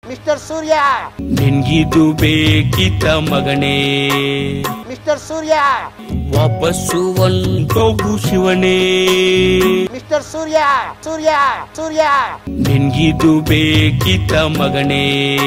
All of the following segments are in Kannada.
ಮಿಸ್ಟರ್ ಸೂರ್ಯ ನಿನ್ಗಿದು ಬೇಕಿತ ಮಗನೇ ಮಿಸ್ಟರ್ ಸೂರ್ಯ ವಾಪಸ್ಸು ಒಂದೋಗು ಶಿವನೇ ಮಿಸ್ಟರ್ ಸೂರ್ಯ ಸೂರ್ಯ ಸೂರ್ಯ ನಿನ್ಗಿದು ಬೇಕಿತ ಮಗನೇ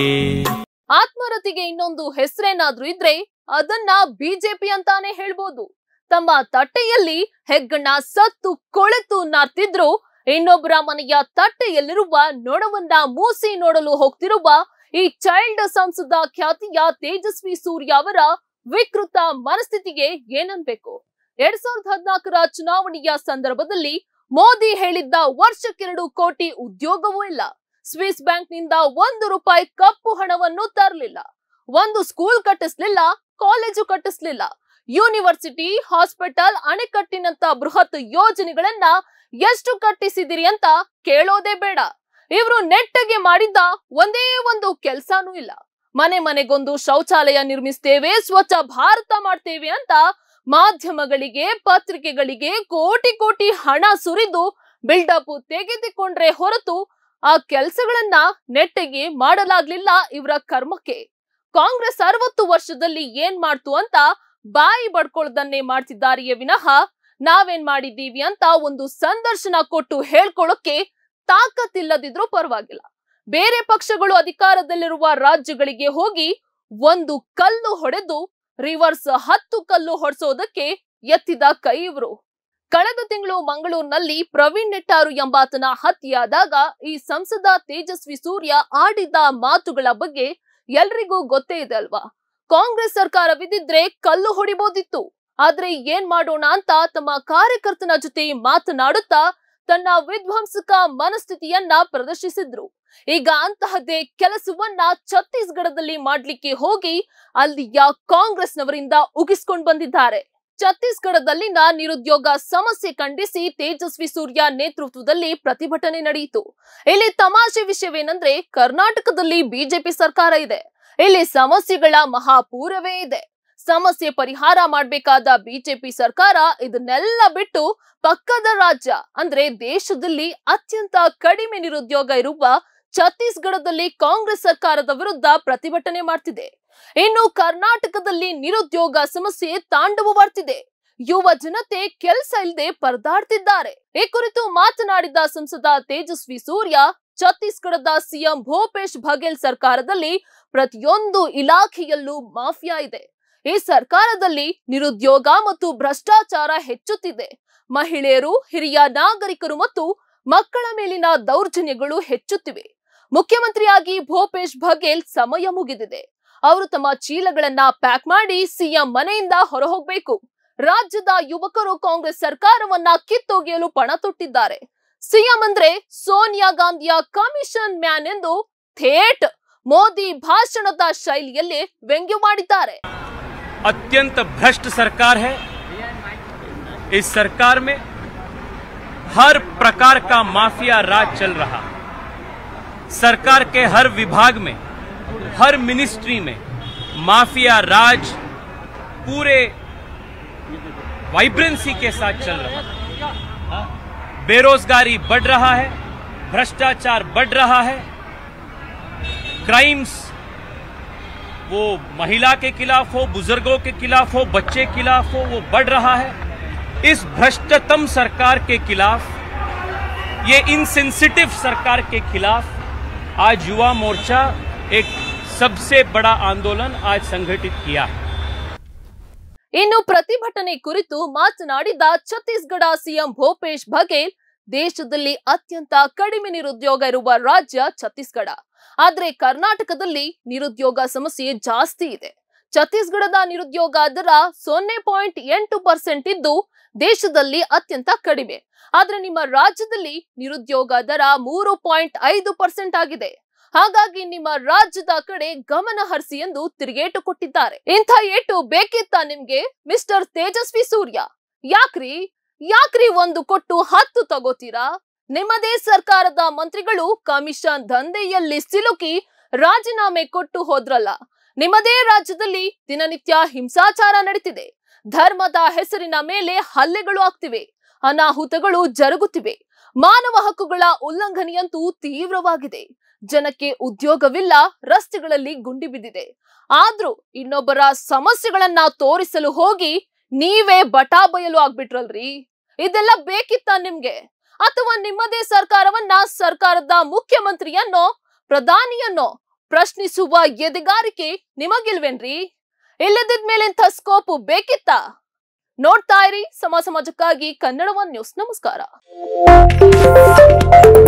ಆತ್ಮರತಿಗೆ ಇನ್ನೊಂದು ಹೆಸರೇನಾದ್ರೂ ಇದ್ರೆ ಅದನ್ನ ಬಿಜೆಪಿ ಅಂತಾನೆ ಹೇಳ್ಬೋದು ತಮ್ಮ ತಟ್ಟೆಯಲ್ಲಿ ಹೆಗ್ಗಣ ಸತ್ತು ಕೊಳೆತು ನಾರ್ತಿದ್ರು ಇನ್ನೊಬ್ಬರ ಮನೆಯ ತಟ್ಟೆಯಲ್ಲಿರುವ ನೊಣವನ್ನ ಮೂಸಿ ನೋಡಲು ಹೋಗ್ತಿರುವ ಈ ಚೈಲ್ಡ್ ಸಂಸದ ಖ್ಯಾತಿಯ ತೇಜಸ್ವಿ ಸೂರ್ಯ ಅವರ ವಿಕೃತ ಮನಸ್ಥಿತಿಗೆ ಏನನ್ಬೇಕು ಎರಡ್ ಸಾವಿರದ ಹದಿನಾಲ್ಕರ ಚುನಾವಣೆಯ ಸಂದರ್ಭದಲ್ಲಿ ಮೋದಿ ಹೇಳಿದ್ದ ವರ್ಷಕ್ಕೆರಡು ಕೋಟಿ ಉದ್ಯೋಗವೂ ಇಲ್ಲ ಸ್ವಿಸ್ ಬ್ಯಾಂಕ್ನಿಂದ ಒಂದು ರೂಪಾಯಿ ಕಪ್ಪು ಹಣವನ್ನು ತರಲಿಲ್ಲ ಒಂದು ಸ್ಕೂಲ್ ಕಟ್ಟಿಸ್ಲಿಲ್ಲ ಕಾಲೇಜು ಕಟ್ಟಿಸ್ಲಿಲ್ಲ ಯೂನಿವರ್ಸಿಟಿ ಹಾಸ್ಪಿಟಲ್ ಅಣೆಕಟ್ಟಿನಂತ ಬೃಹತ್ ಯೋಜನೆಗಳನ್ನ ಎಷ್ಟು ಕಟ್ಟಿಸಿದಿರಿ ಅಂತ ಕೇಳೋದೇ ಬೇಡ ಇವರು ನೆಟ್ಟಗೆ ಮಾಡಿದ್ದ ಒಂದೇ ಒಂದು ಕೆಲ್ಸಾನೂ ಇಲ್ಲ ಮನೆ ಮನೆಗೊಂದು ಶೌಚಾಲಯ ನಿರ್ಮಿಸ್ತೇವೆ ಸ್ವಚ್ಛ ಭಾರತ ಮಾಡ್ತೇವೆ ಅಂತ ಮಾಧ್ಯಮಗಳಿಗೆ ಪತ್ರಿಕೆಗಳಿಗೆ ಕೋಟಿ ಕೋಟಿ ಹಣ ಸುರಿದು ಬಿಲ್ಡಪ್ ತೆಗೆದುಕೊಂಡ್ರೆ ಹೊರತು ಆ ಕೆಲಸಗಳನ್ನ ನೆಟ್ಟಗೆ ಮಾಡಲಾಗ್ಲಿಲ್ಲ ಇವರ ಕರ್ಮಕ್ಕೆ ಕಾಂಗ್ರೆಸ್ ಅರವತ್ತು ವರ್ಷದಲ್ಲಿ ಏನ್ ಮಾಡ್ತು ಅಂತ ಬಾಯಿ ಬಡ್ಕೊಳ್ಳೋದನ್ನೇ ಮಾಡ್ತಿದ್ದಾರೆಯೇ ವಿನಃ ನಾವೇನ್ ಮಾಡಿದ್ದೀವಿ ಅಂತ ಒಂದು ಸಂದರ್ಶನ ಕೊಟ್ಟು ಹೇಳ್ಕೊಳ್ಳೋಕೆ ತಾಕತ್ತಿಲ್ಲದಿದ್ರೂ ಪರವಾಗಿಲ್ಲ ಬೇರೆ ಪಕ್ಷಗಳು ಅಧಿಕಾರದಲ್ಲಿರುವ ರಾಜ್ಯಗಳಿಗೆ ಹೋಗಿ ಒಂದು ಕಲ್ಲು ಹೊಡೆದು ರಿವರ್ಸ್ ಹತ್ತು ಕಲ್ಲು ಹೊಡೆಸೋದಕ್ಕೆ ಎತ್ತಿದ ಕೈ ಇವರು ಕಳೆದ ತಿಂಗಳು ಮಂಗಳೂರಿನಲ್ಲಿ ಪ್ರವೀಣ್ ನೆಟ್ಟಾರು ಎಂಬಾತನ ಹತ್ಯೆಯಾದಾಗ ಈ ಸಂಸದ ತೇಜಸ್ವಿ ಸೂರ್ಯ ಆಡಿದ ಮಾತುಗಳ ಬಗ್ಗೆ ಎಲ್ರಿಗೂ ಗೊತ್ತೇ ಇದೆ ಅಲ್ವಾ ಕಾಂಗ್ರೆಸ್ ಸರ್ಕಾರವಿದ್ದಿದ್ರೆ ಕಲ್ಲು ಹೊಡಿಬೋದಿತ್ತು ಆದ್ರೆ ಏನ್ ಮಾಡೋಣ ಅಂತ ತಮ್ಮ ಕಾರ್ಯಕರ್ತನ ಜೊತೆ ಮಾತನಾಡುತ್ತಾ ತನ್ನ ವಿಧ್ವಂಸಕ ಮನಸ್ಥಿತಿಯನ್ನ ಪ್ರದರ್ಶಿಸಿದ್ರು ಈಗ ಅಂತಹದ್ದೇ ಕೆಲಸವನ್ನ ಛತ್ತೀಸ್ಗಢದಲ್ಲಿ ಮಾಡ್ಲಿಕ್ಕೆ ಹೋಗಿ ಅಲ್ಲಿಯ ಕಾಂಗ್ರೆಸ್ನವರಿಂದ ಉಗಿಸ್ಕೊಂಡ್ ಬಂದಿದ್ದಾರೆ ಛತ್ತೀಸ್ಗಢದಲ್ಲಿನ ನಿರುದ್ಯೋಗ ಸಮಸ್ಯೆ ಖಂಡಿಸಿ ತೇಜಸ್ವಿ ಸೂರ್ಯ ನೇತೃತ್ವದಲ್ಲಿ ಪ್ರತಿಭಟನೆ ನಡೆಯಿತು ಇಲ್ಲಿ ತಮಾಷೆ ವಿಷಯವೇನೆಂದ್ರೆ ಕರ್ನಾಟಕದಲ್ಲಿ ಬಿಜೆಪಿ ಸರ್ಕಾರ ಇದೆ ಇಲ್ಲಿ ಸಮಸ್ಯೆಗಳ ಮಹಾಪೂರವೇ ಇದೆ ಸಮಸ್ಯೆ ಪರಿಹಾರ ಮಾಡಬೇಕಾದ ಬಿಜೆಪಿ ಸರ್ಕಾರ ಇದನ್ನೆಲ್ಲ ಬಿಟ್ಟು ಪಕ್ಕದ ರಾಜ್ಯ ಅಂದ್ರೆ ದೇಶದಲ್ಲಿ ಅತ್ಯಂತ ಕಡಿಮೆ ನಿರುದ್ಯೋಗ ಇರುವ ಛತ್ತೀಸ್ಗಢದಲ್ಲಿ ಕಾಂಗ್ರೆಸ್ ಸರ್ಕಾರದ ವಿರುದ್ಧ ಪ್ರತಿಭಟನೆ ಮಾಡ್ತಿದೆ ಇನ್ನು ಕರ್ನಾಟಕದಲ್ಲಿ ನಿರುದ್ಯೋಗ ಸಮಸ್ಯೆ ತಾಂಡವವಾಡ್ತಿದೆ ಯುವ ಜನತೆ ಕೆಲಸ ಇಲ್ಲದೆ ಪರದಾಡ್ತಿದ್ದಾರೆ ಈ ಕುರಿತು ಮಾತನಾಡಿದ ಸಂಸದ ತೇಜಸ್ವಿ ಸೂರ್ಯ ಛತ್ತೀಸ್ಗಢದ ಸಿಎಂ ಭೂಪೇಶ್ ಬಘೇಲ್ ಸರ್ಕಾರದಲ್ಲಿ ಪ್ರತಿಯೊಂದು ಇಲಾಖೆಯಲ್ಲೂ ಮಾಫಿಯಾ ಇದೆ ಈ ಸರ್ಕಾರದಲ್ಲಿ ನಿರುದ್ಯೋಗ ಮತ್ತು ಭ್ರಷ್ಟಾಚಾರ ಹೆಚ್ಚುತ್ತಿದೆ ಮಹಿಳೆಯರು ಹಿರಿಯ ನಾಗರಿಕರು ಮತ್ತು ಮಕ್ಕಳ ಮೇಲಿನ ದೌರ್ಜನ್ಯಗಳು ಹೆಚ್ಚುತ್ತಿವೆ ಮುಖ್ಯಮಂತ್ರಿಯಾಗಿ ಭೂಪೇಶ್ ಬಘೇಲ್ ಸಮಯ ಮುಗಿದಿದೆ ಅವರು ತಮ್ಮ ಚೀಲಗಳನ್ನ ಪ್ಯಾಕ್ ಮಾಡಿ ಸಿಎಂ ಮನೆಯಿಂದ ಹೊರಹೋಗ್ಬೇಕು ರಾಜ್ಯದ ಯುವಕರು ಕಾಂಗ್ರೆಸ್ ಸರ್ಕಾರವನ್ನ ಕಿತ್ತೊಗೆಯಲು ಪಣ ತೊಟ್ಟಿದ್ದಾರೆ ಸಿಎಂ ಅಂದ್ರೆ ಸೋನಿಯಾ ಗಾಂಧಿಯ ಕಮಿಷನ್ ಮ್ಯಾನ್ ಎಂದು ಥೇಟ್ ಮೋದಿ ಭಾಷಣದ ಶೈಲಿಯಲ್ಲಿ ವ್ಯಂಗ್ಯವಾಡಿದ್ದಾರೆ अत्यंत भ्रष्ट सरकार है इस सरकार में हर प्रकार का माफिया राज चल रहा सरकार के हर विभाग में हर मिनिस्ट्री में माफिया राज पूरे वाइब्रेंसी के साथ चल रहा बेरोजगारी बढ़ रहा है भ्रष्टाचार बढ़ रहा है क्राइम्स वो महिला के खिलाफ हो बुजुर्गों के खिलाफ हो बच्चे के खिलाफ हो वो बढ़ रहा है इस भ्रष्टतम सरकार के खिलाफ ये इनसेंसिटिव सरकार के खिलाफ आज युवा मोर्चा एक सबसे बड़ा आंदोलन आज संगठित किया है ಇನ್ನು ಪ್ರತಿಭಟನೆ ಕುರಿತು ಮಾತನಾಡಿದ ಛತ್ತೀಸ್ಗಢ ಸಿಎಂ ಭೂಪೇಶ್ ಬಘೇಲ್ ದೇಶದಲ್ಲಿ ಅತ್ಯಂತ ಕಡಿಮೆ ನಿರುದ್ಯೋಗ ಇರುವ ರಾಜ್ಯ ಛತ್ತೀಸ್ಗಢ ಆದ್ರೆ ಕರ್ನಾಟಕದಲ್ಲಿ ನಿರುದ್ಯೋಗ ಸಮಸ್ಯೆ ಜಾಸ್ತಿ ಇದೆ ಛತ್ತೀಸ್ಗಢದ ನಿರುದ್ಯೋಗ ದರ ಸೊನ್ನೆ ಪಾಯಿಂಟ್ ಎಂಟು ಪರ್ಸೆಂಟ್ ಇದ್ದು ದೇಶದಲ್ಲಿ ಅತ್ಯಂತ ಕಡಿಮೆ ಆದ್ರೆ ನಿಮ್ಮ ರಾಜ್ಯದಲ್ಲಿ ನಿರುದ್ಯೋಗ ದರ ಮೂರು ಪಾಯಿಂಟ್ ಐದು ಪರ್ಸೆಂಟ್ ಆಗಿದೆ ಹಾಗಾಗಿ ನಿಮ್ಮ ರಾಜ್ಯದ ಕಡೆ ಗಮನ ಹರಿಸಿ ಎಂದು ತಿರುಗೇಟು ಕೊಟ್ಟಿದ್ದಾರೆ ಇಂಥ ಏಟು ಬೇಕಿತ್ತ ನಿಮ್ಗೆ ಮಿಸ್ಟರ್ ತೇಜಸ್ವಿ ಸೂರ್ಯ ಯಾಕ್ರಿ ಯಾಕ್ರಿ ಒಂದು ಕೊಟ್ಟು ಹತ್ತು ತಗೋತೀರಾ ನಿಮ್ಮದೇ ಸರ್ಕಾರದ ಮಂತ್ರಿಗಳು ಕಮಿಷನ್ ದಂಧೆಯಲ್ಲಿ ಸಿಲುಕಿ ರಾಜೀನಾಮೆ ಕೊಟ್ಟು ಹೋದ್ರಲ್ಲ ನಿಮ್ಮದೇ ರಾಜ್ಯದಲ್ಲಿ ದಿನನಿತ್ಯ ಹಿಂಸಾಚಾರ ನಡೀತಿದೆ ಧರ್ಮದ ಹೆಸರಿನ ಮೇಲೆ ಹಲ್ಲೆಗಳು ಆಗ್ತಿವೆ ಅನಾಹುತಗಳು ಜರುಗುತ್ತಿವೆ ಮಾನವ ಹಕ್ಕುಗಳ ಉಲ್ಲಂಘನೆಯಂತೂ ತೀವ್ರವಾಗಿದೆ ಜನಕ್ಕೆ ಉದ್ಯೋಗವಿಲ್ಲ ರಸ್ತೆಗಳಲ್ಲಿ ಗುಂಡಿ ಬಿದ್ದಿದೆ ಆದ್ರೂ ಇನ್ನೊಬ್ಬರ ಸಮಸ್ಯೆಗಳನ್ನ ತೋರಿಸಲು ಹೋಗಿ ನೀವೇ ಬಟಾ ಬಯಲು ಆಗ್ಬಿಟ್ರಲ್ರಿ ಇದೆಲ್ಲ ಬೇಕಿತ್ತ ನಿಮ್ಗೆ ಅಥವಾ ನಿಮ್ಮದೇ ಸರ್ಕಾರವನ್ನ ಸರ್ಕಾರದ ಮುಖ್ಯಮಂತ್ರಿಯನ್ನೋ ಪ್ರಧಾನಿಯನ್ನೋ ಪ್ರಶ್ನಿಸುವ ಎದೆಗಾರಿಕೆ ನಿಮಗಿಲ್ವೇನ್ರಿ ಇಲ್ಲದಿದ್ಮೇಲೆ ಇಂಥ ಸ್ಕೋಪ್ ಬೇಕಿತ್ತ ನೋಡ್ತಾ ಇರಿ ಸಮ ಸಮಾಜಕ್ಕಾಗಿ ಕನ್ನಡ ಒನ್ ನ್ಯೂಸ್ ನಮಸ್ಕಾರ